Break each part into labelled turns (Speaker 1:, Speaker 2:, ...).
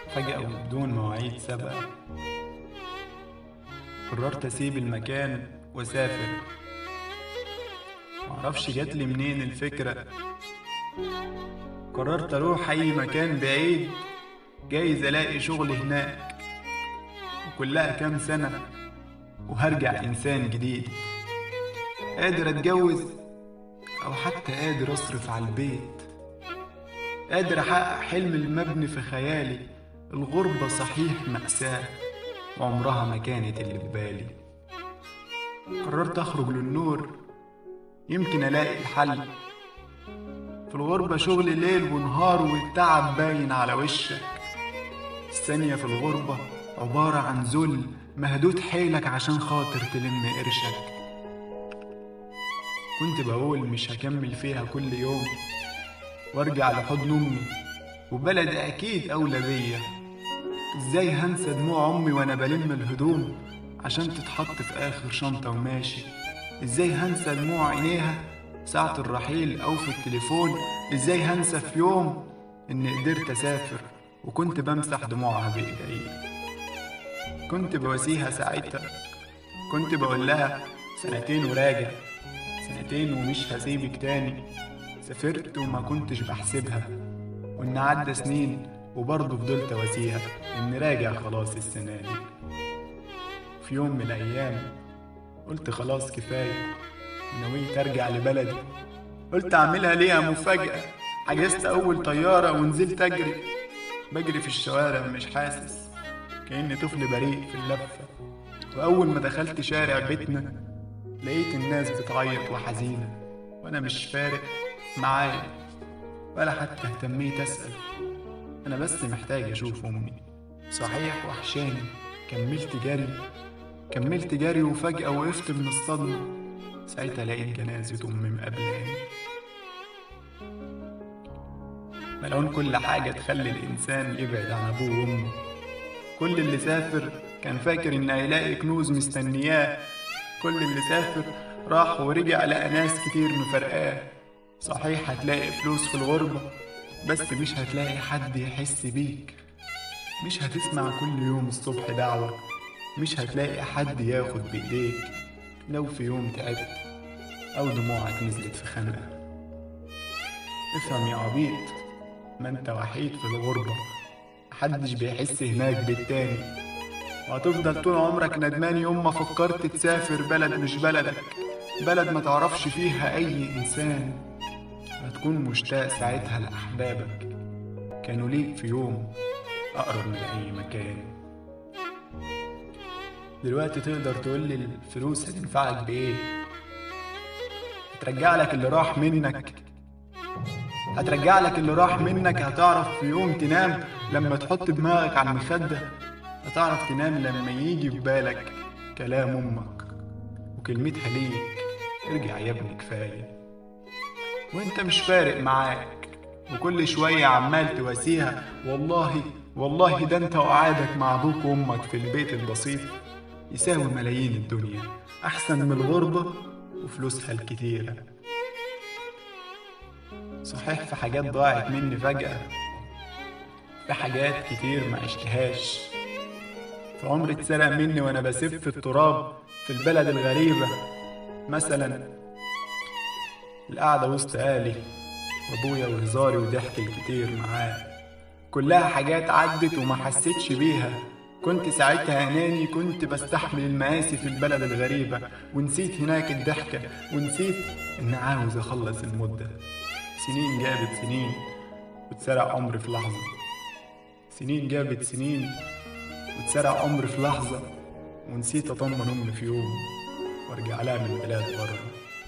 Speaker 1: فجأة وبدون مواعيد سابقة قررت أسيب المكان وأسافر معرفش جاتلي منين الفكرة قررت أروح أي مكان بعيد جايز ألاقي شغل هناك وكلها كام سنة وهرجع إنسان جديد قادر أتجوز أو حتى قادر أصرف على البيت قادر أحقق حلم المبني في خيالي الغربة صحيح مأساة وعمرها ما كانت اللي في بالي قررت أخرج للنور يمكن ألاقي الحل في الغربة شغل ليل ونهار والتعب باين على وشك الثانية في الغربة عبارة عن ذل مهدود حيلك عشان خاطر تلم قرشك كنت بقول مش هكمل فيها كل يوم وارجع لحضن امي وبلد اكيد اولى بيا ازاي هنسى دموع امي وانا بلم الهدوم عشان تتحط في اخر شنطة وماشي ازاي هنسى دموع عينيها ساعة الرحيل او في التليفون ازاي هنسى في يوم اني قدرت اسافر وكنت بمسح دموعها بايديا كنت بواسيها ساعتها كنت بقول لها سنتين وراجع سنتين ومش هسيبك تاني سافرت وما كنتش بحسبها وإن عدى سنين وبرضه فضلت واسيها إن راجع خلاص السنة دي في يوم من الأيام قلت خلاص كفاية نويت أرجع لبلدي قلت أعملها ليها مفاجأة حجزت أول طيارة ونزلت أجري بجري في الشوارع مش حاسس كأني طفل بريء في اللفة وأول ما دخلت شارع بيتنا لقيت الناس بتعيط وحزينة وأنا مش فارق معايا ولا حتى اهتميت أسأل أنا بس محتاج أشوف أمي صحيح وحشاني كملت جري كملت جري وفجأة وقفت من الصدمة ساعتها لقيت جنازة أمي مقابلاني ملعون كل حاجة تخلي الإنسان يبعد عن أبوه وأمه كل اللي سافر كان فاكر إن هيلاقي كنوز مستنياه كل اللي سافر راح ورجع لقى ناس كتير مفرقاه صحيح هتلاقي فلوس في الغربة بس مش هتلاقي حد يحس بيك مش هتسمع كل يوم الصبح دعوة مش هتلاقي حد ياخد بإيديك لو في يوم تعبت أو دموعك نزلت في خنقة افهم يا عبيط ما انت وحيد في الغربة محدش بيحس هناك بالتاني وهتفضل طول عمرك ندمان يوم ما فكرت تسافر بلد مش بلدك بلد ما تعرفش فيها أي إنسان هتكون مشتاق ساعتها لأحبابك كانوا ليك في يوم أقرب من أي مكان دلوقتي تقدر تقولي الفلوس هتنفعك بإيه هترجع لك اللي راح منك هترجع لك اللي راح منك هتعرف في يوم تنام لما تحط دماغك على المخدة هتعرف تنام لما يجي في بالك كلام أمك وكلمتها ليك ارجع يا ابني كفاية وانت مش فارق معاك وكل شوية عمال تواسيها والله والله ده انت وقعدك مع ابوك وامك في البيت البسيط يساوي ملايين الدنيا احسن من الغربة وفلوسها الكتيرة صحيح في حاجات ضاعت مني فجأة في حاجات كتير ما عشتهاش في عمري اتسرق مني وانا بسف في التراب في البلد الغريبة مثلا القعدة وسط أهلي وأبويا وهزاري وضحك الكتير معاه كلها حاجات عدت وما حسيتش بيها كنت ساعتها أناني كنت بستحمل المآسي في البلد الغريبة ونسيت هناك الضحكة ونسيت إن عاوز أخلص المدة سنين جابت سنين واتسرق عمري في لحظة سنين جابت سنين واتسرق عمري في لحظة ونسيت أطمن أمي في يوم وأرجع لها من البلاد بره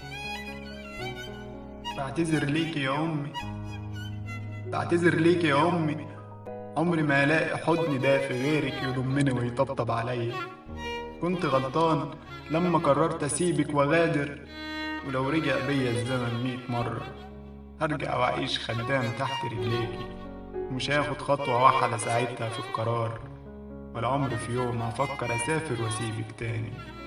Speaker 1: بعتذر ليكي يا أمي بعتذر ليكي يا أمي عمري ما ألاقي حضن دافي غيرك يضمني ويطبطب عليا كنت غلطان لما قررت أسيبك وغادر ولو رجع بيا الزمن ميت مرة هرجع وأعيش خدام تحت رجليكي ومش هاخد خطوة واحدة ساعتها في القرار ولا عمري في يوم هفكر أسافر وأسيبك تاني